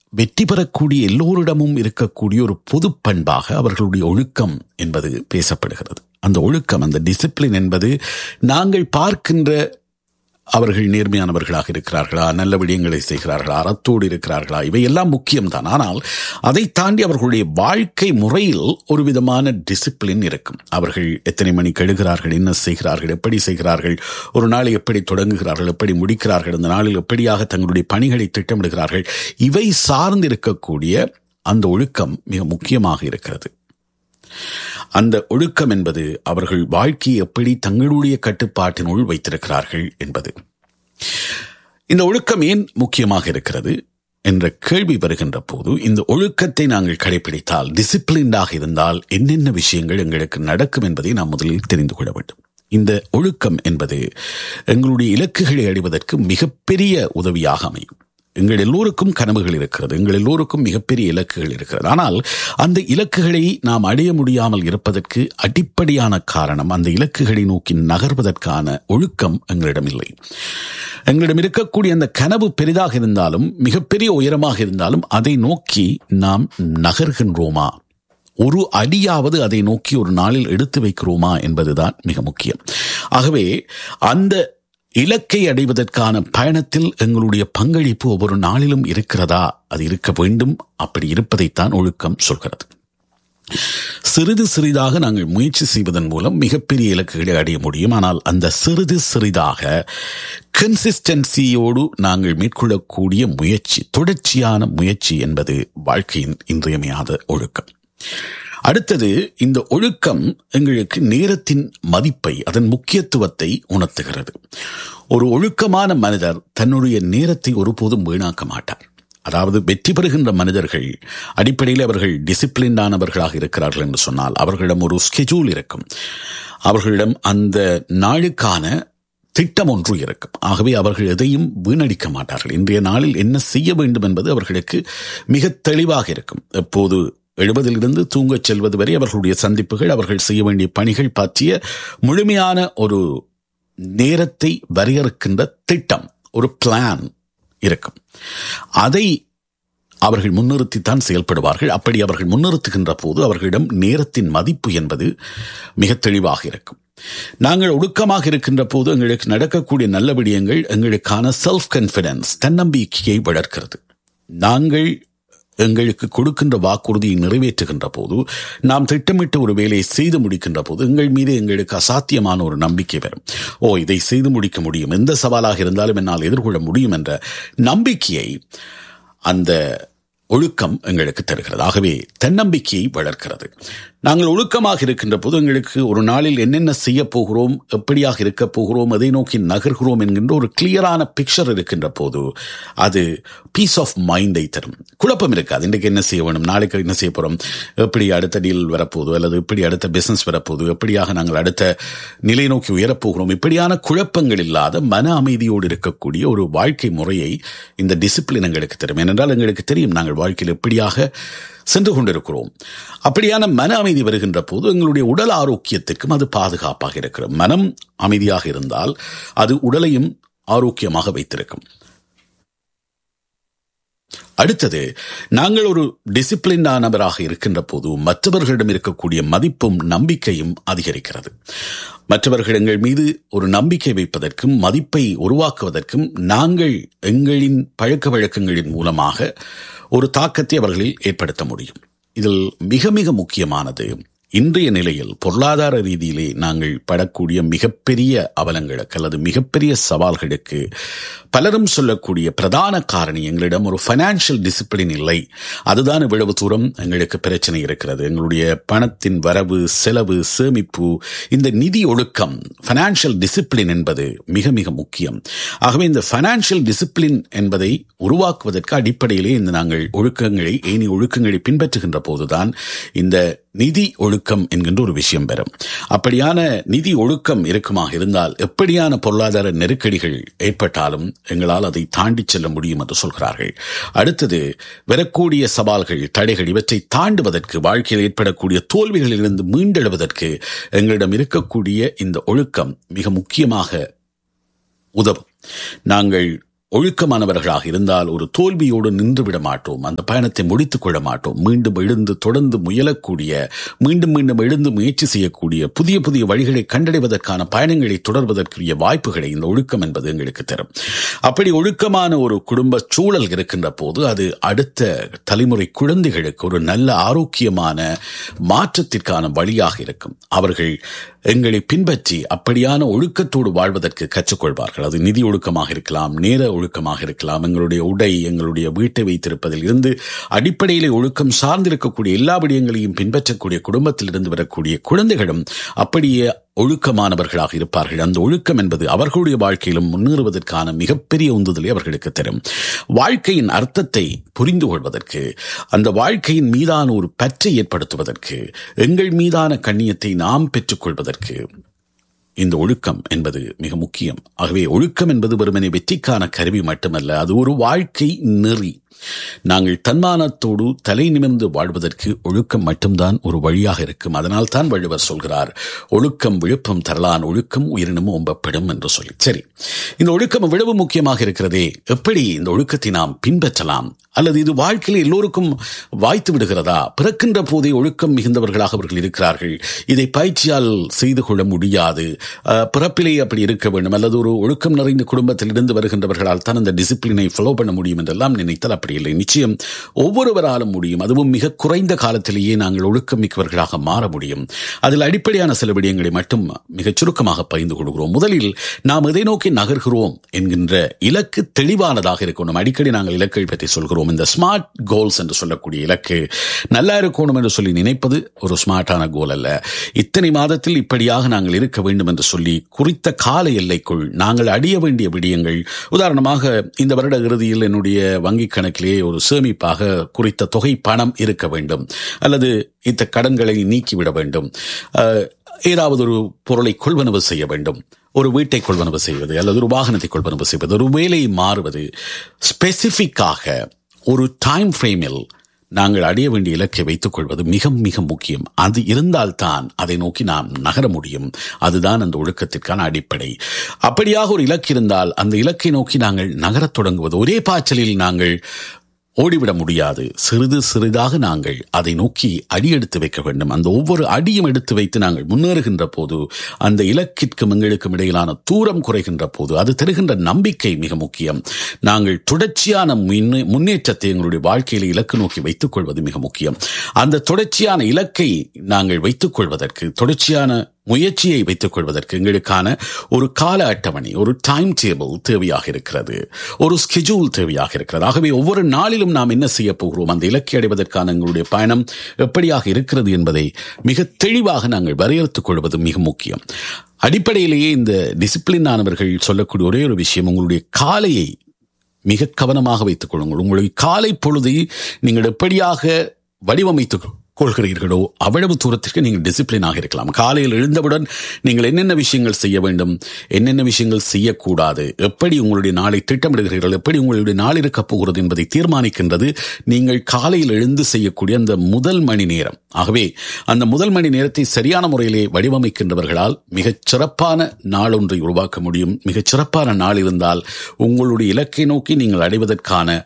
வெற்றி பெறக்கூடிய எல்லோரிடமும் இருக்கக்கூடிய ஒரு பொது பண்பாக அவர்களுடைய ஒழுக்கம் என்பது பேசப்படுகிறது அந்த ஒழுக்கம் அந்த டிசிப்ளின் என்பது நாங்கள் பார்க்கின்ற அவர்கள் நேர்மையானவர்களாக இருக்கிறார்களா நல்ல விடயங்களை செய்கிறார்களா அறத்தோடு இருக்கிறார்களா இவையெல்லாம் முக்கியம்தான் ஆனால் அதை தாண்டி அவர்களுடைய வாழ்க்கை முறையில் ஒரு விதமான டிசிப்ளின் இருக்கும் அவர்கள் எத்தனை மணிக்கு எழுகிறார்கள் என்ன செய்கிறார்கள் எப்படி செய்கிறார்கள் ஒரு நாளை எப்படி தொடங்குகிறார்கள் எப்படி முடிக்கிறார்கள் அந்த நாளில் எப்படியாக தங்களுடைய பணிகளை திட்டமிடுகிறார்கள் இவை சார்ந்து இருக்கக்கூடிய அந்த ஒழுக்கம் மிக முக்கியமாக இருக்கிறது அந்த ஒழுக்கம் என்பது அவர்கள் வாழ்க்கையை எப்படி தங்களுடைய கட்டுப்பாட்டினுள் வைத்திருக்கிறார்கள் என்பது இந்த ஒழுக்கம் ஏன் முக்கியமாக இருக்கிறது என்ற கேள்வி வருகின்ற போது இந்த ஒழுக்கத்தை நாங்கள் கடைபிடித்தால் டிசிப்ளின்டாக இருந்தால் என்னென்ன விஷயங்கள் எங்களுக்கு நடக்கும் என்பதை நாம் முதலில் தெரிந்து கொள்ள வேண்டும் இந்த ஒழுக்கம் என்பது எங்களுடைய இலக்குகளை அடைவதற்கு மிகப்பெரிய உதவியாக அமையும் எங்கள் எல்லோருக்கும் கனவுகள் இருக்கிறது எங்கள் எல்லோருக்கும் மிகப்பெரிய இலக்குகள் இருக்கிறது ஆனால் அந்த இலக்குகளை நாம் அடைய முடியாமல் இருப்பதற்கு அடிப்படையான காரணம் அந்த இலக்குகளை நோக்கி நகர்வதற்கான ஒழுக்கம் எங்களிடம் இல்லை எங்களிடம் இருக்கக்கூடிய அந்த கனவு பெரிதாக இருந்தாலும் மிகப்பெரிய உயரமாக இருந்தாலும் அதை நோக்கி நாம் நகர்கின்றோமா ஒரு அடியாவது அதை நோக்கி ஒரு நாளில் எடுத்து வைக்கிறோமா என்பதுதான் மிக முக்கியம் ஆகவே அந்த இலக்கை அடைவதற்கான பயணத்தில் எங்களுடைய பங்களிப்பு ஒவ்வொரு நாளிலும் இருக்கிறதா அது இருக்க வேண்டும் அப்படி இருப்பதைத்தான் ஒழுக்கம் சொல்கிறது சிறிது சிறிதாக நாங்கள் முயற்சி செய்வதன் மூலம் மிகப்பெரிய இலக்குகளை அடைய முடியும் ஆனால் அந்த சிறிது சிறிதாக கன்சிஸ்டன்சியோடு நாங்கள் மேற்கொள்ளக்கூடிய முயற்சி தொடர்ச்சியான முயற்சி என்பது வாழ்க்கையின் இன்றியமையாத ஒழுக்கம் அடுத்தது இந்த ஒழுக்கம் எங்களுக்கு நேரத்தின் மதிப்பை அதன் முக்கியத்துவத்தை உணர்த்துகிறது ஒரு ஒழுக்கமான மனிதர் தன்னுடைய நேரத்தை ஒருபோதும் வீணாக்க மாட்டார் அதாவது வெற்றி பெறுகின்ற மனிதர்கள் அடிப்படையில் அவர்கள் டிசிப்ளின்டானவர்களாக இருக்கிறார்கள் என்று சொன்னால் அவர்களிடம் ஒரு ஸ்கெடியூல் இருக்கும் அவர்களிடம் அந்த நாளுக்கான திட்டம் ஒன்று இருக்கும் ஆகவே அவர்கள் எதையும் வீணடிக்க மாட்டார்கள் இன்றைய நாளில் என்ன செய்ய வேண்டும் என்பது அவர்களுக்கு மிக தெளிவாக இருக்கும் எப்போது எழுபதிலிருந்து தூங்கச் செல்வது வரை அவர்களுடைய சந்திப்புகள் அவர்கள் செய்ய வேண்டிய பணிகள் பற்றிய முழுமையான ஒரு நேரத்தை வரையறுக்கின்ற திட்டம் ஒரு பிளான் இருக்கும் அதை அவர்கள் முன்னிறுத்தித்தான் செயல்படுவார்கள் அப்படி அவர்கள் முன்னிறுத்துகின்ற போது அவர்களிடம் நேரத்தின் மதிப்பு என்பது மிக தெளிவாக இருக்கும் நாங்கள் ஒடுக்கமாக இருக்கின்ற போது எங்களுக்கு நடக்கக்கூடிய நல்ல விடயங்கள் எங்களுக்கான செல்ஃப் கான்பிடன்ஸ் தன்னம்பிக்கையை வளர்க்கிறது நாங்கள் எங்களுக்கு கொடுக்கின்ற வாக்குறுதியை நிறைவேற்றுகின்ற போது நாம் திட்டமிட்ட ஒரு வேலையை செய்து முடிக்கின்ற போது எங்கள் மீது எங்களுக்கு அசாத்தியமான ஒரு நம்பிக்கை வரும் ஓ இதை செய்து முடிக்க முடியும் எந்த சவாலாக இருந்தாலும் என்னால் எதிர்கொள்ள முடியும் என்ற நம்பிக்கையை அந்த ஒழுக்கம் எங்களுக்கு தருகிறது ஆகவே தன்னம்பிக்கையை வளர்க்கிறது நாங்கள் ஒழுக்கமாக இருக்கின்ற போது எங்களுக்கு ஒரு நாளில் என்னென்ன செய்ய போகிறோம் எப்படியாக இருக்க போகிறோம் எதை நோக்கி நகர்கிறோம் என்கின்ற ஒரு கிளியரான பிக்சர் இருக்கின்ற போது அது பீஸ் ஆஃப் மைண்டை தரும் குழப்பம் இருக்காது இன்றைக்கு என்ன செய்ய வேணும் நாளைக்கு என்ன செய்ய போகிறோம் எப்படி அடுத்த டீல் வரப்போகுது அல்லது எப்படி அடுத்த பிசினஸ் வரப்போகுது எப்படியாக நாங்கள் அடுத்த நிலை நோக்கி உயரப்போகிறோம் இப்படியான குழப்பங்கள் இல்லாத மன அமைதியோடு இருக்கக்கூடிய ஒரு வாழ்க்கை முறையை இந்த டிசிப்ளின் எங்களுக்கு தரும் ஏனென்றால் எங்களுக்கு தெரியும் நாங்கள் வாழ்க்கையில் எப்படியாக சென்று கொண்டிருக்கிறோம் அப்படியான மன அமைதி வருகின்ற போது எங்களுடைய உடல் ஆரோக்கியத்திற்கும் அது பாதுகாப்பாக இருக்கிறது மனம் அமைதியாக இருந்தால் அது உடலையும் ஆரோக்கியமாக வைத்திருக்கும் அடுத்தது நாங்கள் ஒரு டிசிப்ளின்டானவராக இருக்கின்ற போது மற்றவர்களிடம் இருக்கக்கூடிய மதிப்பும் நம்பிக்கையும் அதிகரிக்கிறது மற்றவர்கள் எங்கள் மீது ஒரு நம்பிக்கை வைப்பதற்கும் மதிப்பை உருவாக்குவதற்கும் நாங்கள் எங்களின் பழக்க வழக்கங்களின் மூலமாக ஒரு தாக்கத்தை அவர்களில் ஏற்படுத்த முடியும் இதில் மிக மிக முக்கியமானது இன்றைய நிலையில் பொருளாதார ரீதியிலே நாங்கள் படக்கூடிய மிகப்பெரிய அவலங்களுக்கு அல்லது மிகப்பெரிய சவால்களுக்கு பலரும் சொல்லக்கூடிய பிரதான காரணி எங்களிடம் ஒரு ஃபைனான்சியல் டிசிப்ளின் இல்லை அதுதான் இவ்வளவு தூரம் எங்களுக்கு பிரச்சனை இருக்கிறது எங்களுடைய பணத்தின் வரவு செலவு சேமிப்பு இந்த நிதி ஒழுக்கம் ஃபைனான்சியல் டிசிப்ளின் என்பது மிக மிக முக்கியம் ஆகவே இந்த ஃபைனான்சியல் டிசிப்ளின் என்பதை உருவாக்குவதற்கு அடிப்படையிலே இந்த நாங்கள் ஒழுக்கங்களை ஏனி ஒழுக்கங்களை பின்பற்றுகின்ற போதுதான் இந்த நிதி ஒழுக்கம் என்கின்ற ஒரு விஷயம் பெறும் அப்படியான நிதி ஒழுக்கம் இருக்குமாக இருந்தால் எப்படியான பொருளாதார நெருக்கடிகள் ஏற்பட்டாலும் எங்களால் அதை தாண்டி செல்ல முடியும் என்று சொல்கிறார்கள் அடுத்தது வரக்கூடிய சவால்கள் தடைகள் இவற்றை தாண்டுவதற்கு வாழ்க்கையில் ஏற்படக்கூடிய தோல்விகளிலிருந்து மீண்டெழுவதற்கு எங்களிடம் இருக்கக்கூடிய இந்த ஒழுக்கம் மிக முக்கியமாக உதவும் நாங்கள் ஒழுக்கமானவர்களாக இருந்தால் ஒரு தோல்வியோடு நின்று விட மாட்டோம் அந்த பயணத்தை முடித்துக் கொள்ள மாட்டோம் மீண்டும் எழுந்து தொடர்ந்து முயலக்கூடிய மீண்டும் மீண்டும் எழுந்து முயற்சி செய்யக்கூடிய புதிய புதிய வழிகளை கண்டடைவதற்கான பயணங்களை தொடர்வதற்குரிய வாய்ப்புகளை இந்த ஒழுக்கம் என்பது எங்களுக்கு தரும் அப்படி ஒழுக்கமான ஒரு குடும்ப சூழல் இருக்கின்ற போது அது அடுத்த தலைமுறை குழந்தைகளுக்கு ஒரு நல்ல ஆரோக்கியமான மாற்றத்திற்கான வழியாக இருக்கும் அவர்கள் எங்களை பின்பற்றி அப்படியான ஒழுக்கத்தோடு வாழ்வதற்கு கற்றுக்கொள்வார்கள் அது நிதி ஒழுக்கமாக இருக்கலாம் நேர ஒழுக்கமாக இருக்கலாம் எங்களுடைய உடை எங்களுடைய வீட்டை வைத்திருப்பதில் இருந்து அடிப்படையிலே ஒழுக்கம் சார்ந்திருக்கக்கூடிய எல்லா விடயங்களையும் பின்பற்றக்கூடிய குடும்பத்திலிருந்து வரக்கூடிய குழந்தைகளும் அப்படியே ஒழுக்கமானவர்களாக இருப்பார்கள் அந்த ஒழுக்கம் என்பது அவர்களுடைய வாழ்க்கையிலும் முன்னேறுவதற்கான மிகப்பெரிய உந்துதலை அவர்களுக்கு தரும் வாழ்க்கையின் அர்த்தத்தை புரிந்து கொள்வதற்கு அந்த வாழ்க்கையின் மீதான ஒரு பற்றை ஏற்படுத்துவதற்கு எங்கள் மீதான கண்ணியத்தை நாம் பெற்றுக்கொள்வதற்கு இந்த ஒழுக்கம் என்பது மிக முக்கியம் ஆகவே ஒழுக்கம் என்பது வெறுமனே வெற்றிக்கான கருவி மட்டுமல்ல அது ஒரு வாழ்க்கை நெறி நாங்கள் தன்மானத்தோடு தலை நிமிர்ந்து வாழ்வதற்கு ஒழுக்கம் மட்டும்தான் ஒரு வழியாக இருக்கும் அதனால் தான் வள்ளுவர் சொல்கிறார் ஒழுக்கம் விழுப்பம் தரலான் ஒழுக்கம் உயிரினமும் ஒம்பப்படும் என்று சொல்லி சரி இந்த ஒழுக்கம் எவ்வளவு முக்கியமாக இருக்கிறதே எப்படி இந்த ஒழுக்கத்தை நாம் பின்பற்றலாம் அல்லது இது வாழ்க்கையில் எல்லோருக்கும் வாய்த்து விடுகிறதா பிறக்கின்ற போதே ஒழுக்கம் மிகுந்தவர்களாக அவர்கள் இருக்கிறார்கள் இதை பயிற்சியால் செய்து கொள்ள முடியாது பிறப்பிலேயே அப்படி இருக்க வேண்டும் அல்லது ஒரு ஒழுக்கம் நிறைந்த குடும்பத்தில் இருந்து வருகின்றவர்களால் தான் அந்த டிசிப்ளினை ஃபாலோ பண்ண முடியும் என்றெல்லாம் நினைத்தால் அப்படி இல்லை நிச்சயம் ஒவ்வொருவராலும் முடியும் அதுவும் மிக குறைந்த காலத்திலேயே நாங்கள் ஒழுக்கம் மிக்கவர்களாக மாற முடியும் அதில் அடிப்படையான சில விடயங்களை மட்டும் மிகச் சுருக்கமாக பகிர்ந்து கொள்கிறோம் முதலில் நாம் எதை நோக்கி நகர்கிறோம் என்கின்ற இலக்கு தெளிவானதாக இருக்கணும் அடிக்கடி நாங்கள் இலக்கை பற்றி சொல்கிறோம் இந்த ஸ்மார்ட் கோல்ஸ் என்று சொல்லக்கூடிய இலக்கு நல்லா இருக்கணும் என்று சொல்லி நினைப்பது ஒரு ஸ்மார்ட்டான கோல் அல்ல இத்தனை மாதத்தில் இப்படியாக நாங்கள் இருக்க வேண்டும் என்று சொல்லி குறித்த கால எல்லைக்குள் நாங்கள் அடைய வேண்டிய விடயங்கள் உதாரணமாக இந்த வருட இறுதியில் என்னுடைய வங்கிக் கணக்கிலே ஒரு சேமிப்பாக குறித்த தொகை பணம் இருக்க வேண்டும் அல்லது இந்த கடன்களை நீக்கிவிட வேண்டும் ஏதாவது ஒரு பொருளை கொள்வனவு செய்ய வேண்டும் ஒரு வீட்டை கொள்வனவு செய்வது அல்லது ஒரு வாகனத்தை கொள்வனவு செய்வது ஒரு வேலையை மாறுவது ஸ்பெசிஃபிக்காக ஒரு டைம் ஃப்ரேமில் நாங்கள் அடைய வேண்டிய இலக்கை வைத்துக் கொள்வது மிக மிக முக்கியம் அது இருந்தால்தான் அதை நோக்கி நாம் நகர முடியும் அதுதான் அந்த ஒழுக்கத்திற்கான அடிப்படை அப்படியாக ஒரு இலக்கு இருந்தால் அந்த இலக்கை நோக்கி நாங்கள் நகரத் தொடங்குவது ஒரே பாய்ச்சலில் நாங்கள் ஓடிவிட முடியாது சிறிது சிறிதாக நாங்கள் அதை நோக்கி அடி எடுத்து வைக்க வேண்டும் அந்த ஒவ்வொரு அடியும் எடுத்து வைத்து நாங்கள் முன்னேறுகின்ற போது அந்த இலக்கிற்கும் எங்களுக்கும் இடையிலான தூரம் குறைகின்ற போது அது தருகின்ற நம்பிக்கை மிக முக்கியம் நாங்கள் தொடர்ச்சியான முன்னேற்றத்தை எங்களுடைய வாழ்க்கையில் இலக்கு நோக்கி வைத்துக் கொள்வது மிக முக்கியம் அந்த தொடர்ச்சியான இலக்கை நாங்கள் வைத்துக் கொள்வதற்கு தொடர்ச்சியான முயற்சியை வைத்துக் கொள்வதற்கு எங்களுக்கான ஒரு கால அட்டவணை ஒரு டைம் டேபிள் தேவையாக இருக்கிறது ஒரு ஸ்கெடியூல் தேவையாக இருக்கிறது ஆகவே ஒவ்வொரு நாளிலும் நாம் என்ன செய்ய போகிறோம் அந்த இலக்கை அடைவதற்கான எங்களுடைய பயணம் எப்படியாக இருக்கிறது என்பதை மிக தெளிவாக நாங்கள் வரையறுத்துக் கொள்வது மிக முக்கியம் அடிப்படையிலேயே இந்த டிசிப்ளின் ஆனவர்கள் சொல்லக்கூடிய ஒரே ஒரு விஷயம் உங்களுடைய காலையை மிக கவனமாக வைத்துக் கொள்ளுங்கள் உங்களுடைய காலை பொழுதை நீங்கள் எப்படியாக வடிவமைத்துக் கொள்கிறீர்களோ அவ்வளவு தூரத்திற்கு நீங்கள் டிசிப்ளினாக இருக்கலாம் காலையில் எழுந்தவுடன் நீங்கள் என்னென்ன விஷயங்கள் செய்ய வேண்டும் என்னென்ன விஷயங்கள் செய்யக்கூடாது எப்படி உங்களுடைய நாளை திட்டமிடுகிறீர்கள் எப்படி உங்களுடைய நாள் இருக்கப் போகிறது என்பதை தீர்மானிக்கின்றது நீங்கள் காலையில் எழுந்து செய்யக்கூடிய அந்த முதல் மணி நேரம் ஆகவே அந்த முதல் மணி நேரத்தை சரியான முறையிலே வடிவமைக்கின்றவர்களால் மிகச் சிறப்பான நாள் ஒன்றை உருவாக்க முடியும் மிகச் சிறப்பான நாள் இருந்தால் உங்களுடைய இலக்கை நோக்கி நீங்கள் அடைவதற்கான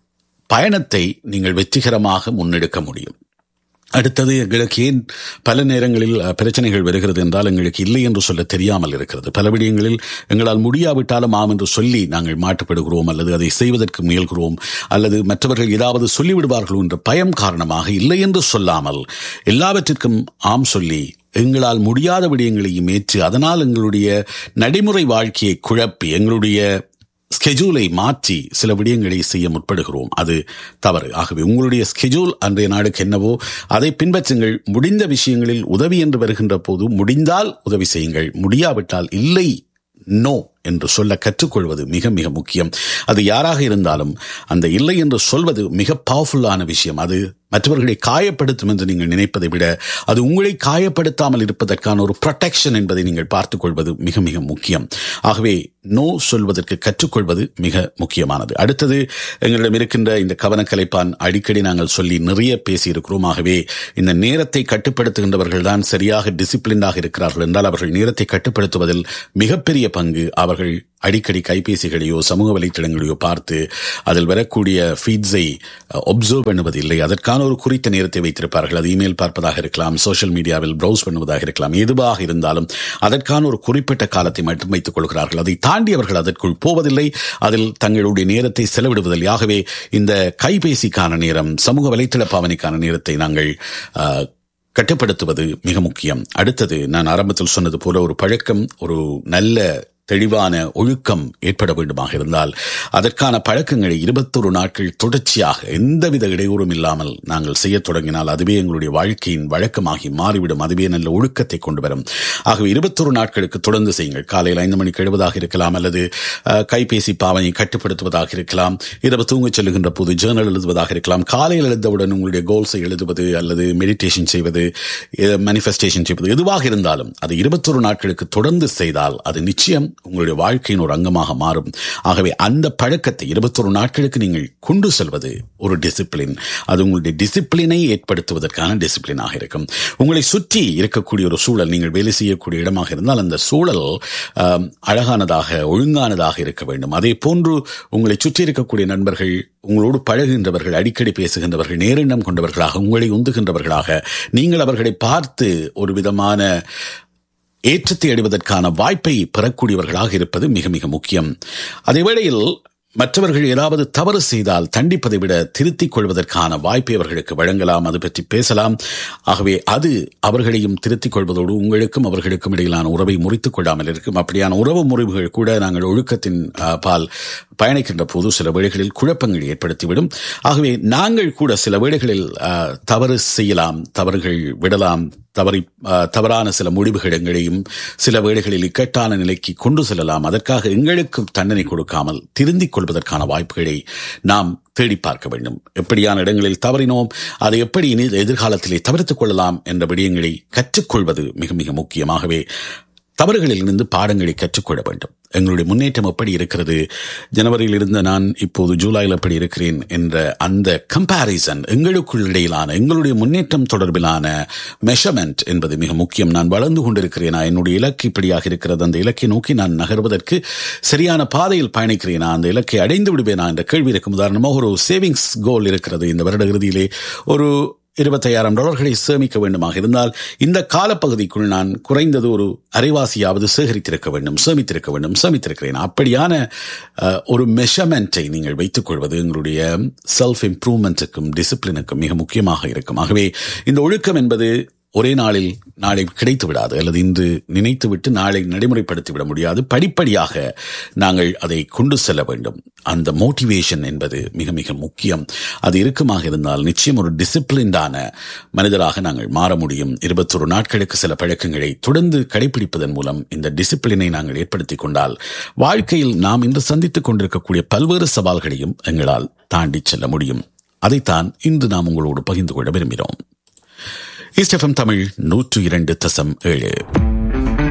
பயணத்தை நீங்கள் வெற்றிகரமாக முன்னெடுக்க முடியும் அடுத்தது எங்களுக்கு ஏன் பல நேரங்களில் பிரச்சனைகள் வருகிறது என்றால் எங்களுக்கு இல்லை என்று சொல்ல தெரியாமல் இருக்கிறது பல விடயங்களில் எங்களால் முடியாவிட்டாலும் ஆம் என்று சொல்லி நாங்கள் மாட்டுப்படுகிறோம் அல்லது அதை செய்வதற்கு முயல்கிறோம் அல்லது மற்றவர்கள் ஏதாவது சொல்லிவிடுவார்கள் என்ற பயம் காரணமாக இல்லை என்று சொல்லாமல் எல்லாவற்றிற்கும் ஆம் சொல்லி எங்களால் முடியாத விடயங்களையும் ஏற்று அதனால் எங்களுடைய நடைமுறை வாழ்க்கையை குழப்பி எங்களுடைய ஸ்கெஜூலை மாற்றி சில விடயங்களை செய்ய முற்படுகிறோம் அது தவறு ஆகவே உங்களுடைய ஸ்கெஜூல் அன்றைய நாளுக்கு என்னவோ அதை பின்பற்றுங்கள் முடிந்த விஷயங்களில் உதவி என்று வருகின்ற போது முடிந்தால் உதவி செய்யுங்கள் முடியாவிட்டால் இல்லை நோ என்று சொல்ல கற்றுக்கொள்வது மிக மிக முக்கியம் அது யாராக இருந்தாலும் அந்த இல்லை என்று சொல்வது மிக பவர்ஃபுல்லான விஷயம் அது மற்றவர்களை காயப்படுத்தும் என்று நீங்கள் நினைப்பதை விட அது உங்களை காயப்படுத்தாமல் இருப்பதற்கான ஒரு ப்ரொடெக்ஷன் என்பதை நீங்கள் பார்த்துக் கொள்வது மிக மிக முக்கியம் ஆகவே நோ சொல்வதற்கு கற்றுக்கொள்வது மிக முக்கியமானது அடுத்தது எங்களிடம் இருக்கின்ற இந்த கவனக்கலைப்பான் அடிக்கடி நாங்கள் சொல்லி நிறைய பேசியிருக்கிறோம் ஆகவே இந்த நேரத்தை கட்டுப்படுத்துகின்றவர்கள் தான் சரியாக டிசிப்ளினாக இருக்கிறார்கள் என்றால் அவர்கள் நேரத்தை கட்டுப்படுத்துவதில் மிகப்பெரிய பங்கு அவர்கள் அடிக்கடி கைபேசிகளையோ சமூக வலைத்தளங்களையோ பார்த்து அதில் வரக்கூடிய ஃபீட்ஸை ஒப்சர்வ் பண்ணுவதில்லை அதற்கான ஒரு குறித்த நேரத்தை வைத்திருப்பார்கள் அது இமெயில் பார்ப்பதாக இருக்கலாம் சோஷியல் மீடியாவில் ப்ரௌஸ் பண்ணுவதாக இருக்கலாம் எதுவாக இருந்தாலும் அதற்கான ஒரு குறிப்பிட்ட காலத்தை மட்டும் வைத்துக் கொள்கிறார்கள் அதை தாண்டி அவர்கள் அதற்குள் போவதில்லை அதில் தங்களுடைய நேரத்தை செலவிடுவதில்லை ஆகவே இந்த கைபேசிக்கான நேரம் சமூக வலைத்தள பாவனைக்கான நேரத்தை நாங்கள் அஹ், கட்டுப்படுத்துவது மிக முக்கியம் அடுத்தது நான் ஆரம்பத்தில் சொன்னது போல ஒரு பழக்கம் ஒரு நல்ல தெளிவான ஒழுக்கம் ஏற்பட வேண்டுமாக இருந்தால் அதற்கான பழக்கங்களை இருபத்தொரு நாட்கள் தொடர்ச்சியாக எந்தவித இடையூறும் இல்லாமல் நாங்கள் செய்யத் தொடங்கினால் அதுவே எங்களுடைய வாழ்க்கையின் வழக்கமாகி மாறிவிடும் அதுவே நல்ல ஒழுக்கத்தை கொண்டு வரும் ஆகவே இருபத்தொரு நாட்களுக்கு தொடர்ந்து செய்யுங்கள் காலையில் ஐந்து மணிக்கு எழுவதாக இருக்கலாம் அல்லது அஹ், கைபேசி பாவனை கட்டுப்படுத்துவதாக இருக்கலாம் இரவு தூங்கச் செல்லுகின்ற போது ஜேர்னல் எழுதுவதாக இருக்கலாம் காலையில் எழுந்தவுடன் உங்களுடைய கோல்ஸை எழுதுவது அல்லது மெடிடேஷன் செய்வது மேனிஃபெஸ்டேஷன் செய்வது எதுவாக இருந்தாலும் அது இருபத்தொரு நாட்களுக்கு தொடர்ந்து செய்தால் அது நிச்சயம் உங்களுடைய வாழ்க்கையின் ஒரு அங்கமாக மாறும் ஆகவே அந்த பழக்கத்தை இருபத்தொரு நாட்களுக்கு நீங்கள் கொண்டு செல்வது ஒரு டிசிப்ளின் அது உங்களுடைய டிசிப்ளினை ஏற்படுத்துவதற்கான டிசிப்ளினாக இருக்கும் உங்களை சுற்றி இருக்கக்கூடிய ஒரு சூழல் நீங்கள் வேலை செய்யக்கூடிய இடமாக இருந்தால் அந்த சூழல் ஆம், அழகானதாக ஒழுங்கானதாக இருக்க வேண்டும் அதே போன்று உங்களை சுற்றி இருக்கக்கூடிய நண்பர்கள் உங்களோடு பழகுகின்றவர்கள் அடிக்கடி பேசுகின்றவர்கள் நேரெண்ணம் கொண்டவர்களாக உங்களை உந்துகின்றவர்களாக நீங்கள் அவர்களை பார்த்து ஒரு விதமான ஏற்றத்தை அடைவதற்கான வாய்ப்பை பெறக்கூடியவர்களாக இருப்பது மிக மிக முக்கியம் அதே வேளையில் மற்றவர்கள் ஏதாவது தவறு செய்தால் தண்டிப்பதை விட திருத்திக் கொள்வதற்கான வாய்ப்பை அவர்களுக்கு வழங்கலாம் அது பற்றி பேசலாம் ஆகவே அது அவர்களையும் திருத்திக் கொள்வதோடு உங்களுக்கும் அவர்களுக்கும் இடையிலான உறவை முறித்துக் கொள்ளாமல் இருக்கும் அப்படியான உறவு முறிவுகள் கூட நாங்கள் ஒழுக்கத்தின் அஹ், பால் பயணிக்கின்ற போது சில வேளைகளில் குழப்பங்களை ஏற்படுத்திவிடும் ஆகவே நாங்கள் கூட சில வேளைகளில் அஹ், தவறு செய்யலாம் தவறுகள் விடலாம் தவறி அஹ், தவறான சில முடிவுகள் எங்களையும் சில வேளைகளில் இக்கட்டான நிலைக்கு கொண்டு செல்லலாம் அதற்காக எங்களுக்கும் தண்டனை கொடுக்காமல் திருந்திக் கொள்வதற்கான வாய்ப்புகளை நாம் தேடி பார்க்க வேண்டும் எப்படியான இடங்களில் தவறினோம் அதை எப்படி இனி எதிர்காலத்திலே தவிர்த்துக் கொள்ளலாம் என்ற விடயங்களை கற்றுக்கொள்வது மிக மிக முக்கியமாகவே தவறுகளில் இருந்து பாடங்களை கற்றுக்கொள்ள வேண்டும் எங்களுடைய முன்னேற்றம் எப்படி இருக்கிறது ஜனவரியில் இருந்த நான் இப்போது ஜூலையில் எப்படி இருக்கிறேன் என்ற அந்த கம்பாரிசன் எங்களுக்குள் இடையிலான எங்களுடைய முன்னேற்றம் தொடர்பிலான மெஷர்மெண்ட் என்பது மிக முக்கியம் நான் வளர்ந்து கொண்டிருக்கிறேனா என்னுடைய இலக்கு இப்படியாக இருக்கிறது அந்த இலக்கை நோக்கி நான் நகர்வதற்கு சரியான பாதையில் பயணிக்கிறேனா அந்த இலக்கை அடைந்து விடுவேனா என்ற கேள்வி இருக்கும் உதாரணமாக ஒரு சேவிங்ஸ் கோல் இருக்கிறது இந்த வருட இறுதியிலே ஒரு இருபத்தையாயிரம் டாலர்களை சேமிக்க வேண்டுமாக இருந்தால் இந்த காலப்பகுதிக்குள் நான் குறைந்தது ஒரு அரைவாசியாவது சேகரித்திருக்க வேண்டும் சேமித்திருக்க வேண்டும் சேமித்திருக்கிறேன் அப்படியான அஹ், ஒரு மெஷர்மெண்ட்டை நீங்கள் வைத்துக் கொள்வது எங்களுடைய செல்ஃப் இம்ப்ரூவ்மெண்ட்டுக்கும் டிசிப்ளினுக்கும் மிக முக்கியமாக இருக்கும் ஆகவே இந்த ஒழுக்கம் என்பது ஒரே நாளில் நாளை கிடைத்து விடாது அல்லது இன்று நினைத்துவிட்டு நாளை நடைமுறைப்படுத்தி விட முடியாது படிப்படியாக நாங்கள் அதை கொண்டு செல்ல வேண்டும் அந்த மோட்டிவேஷன் என்பது மிக மிக முக்கியம் அது இருக்குமாக இருந்தால் நிச்சயம் ஒரு டிசிப்ளின்டான மனிதராக நாங்கள் மாற முடியும் இருபத்தொரு நாட்களுக்கு சில பழக்கங்களை தொடர்ந்து கடைபிடிப்பதன் மூலம் இந்த டிசிப்ளினை நாங்கள் ஏற்படுத்திக் கொண்டால் வாழ்க்கையில் நாம் இன்று சந்தித்துக் கொண்டிருக்கக்கூடிய பல்வேறு சவால்களையும் எங்களால் தாண்டிச் செல்ல முடியும் அதைத்தான் இன்று நாம் உங்களோடு பகிர்ந்து கொள்ள விரும்பினோம் இஸ்டெஃபம் தமிழ் நூற்று இரண்டு தசம் ஏழு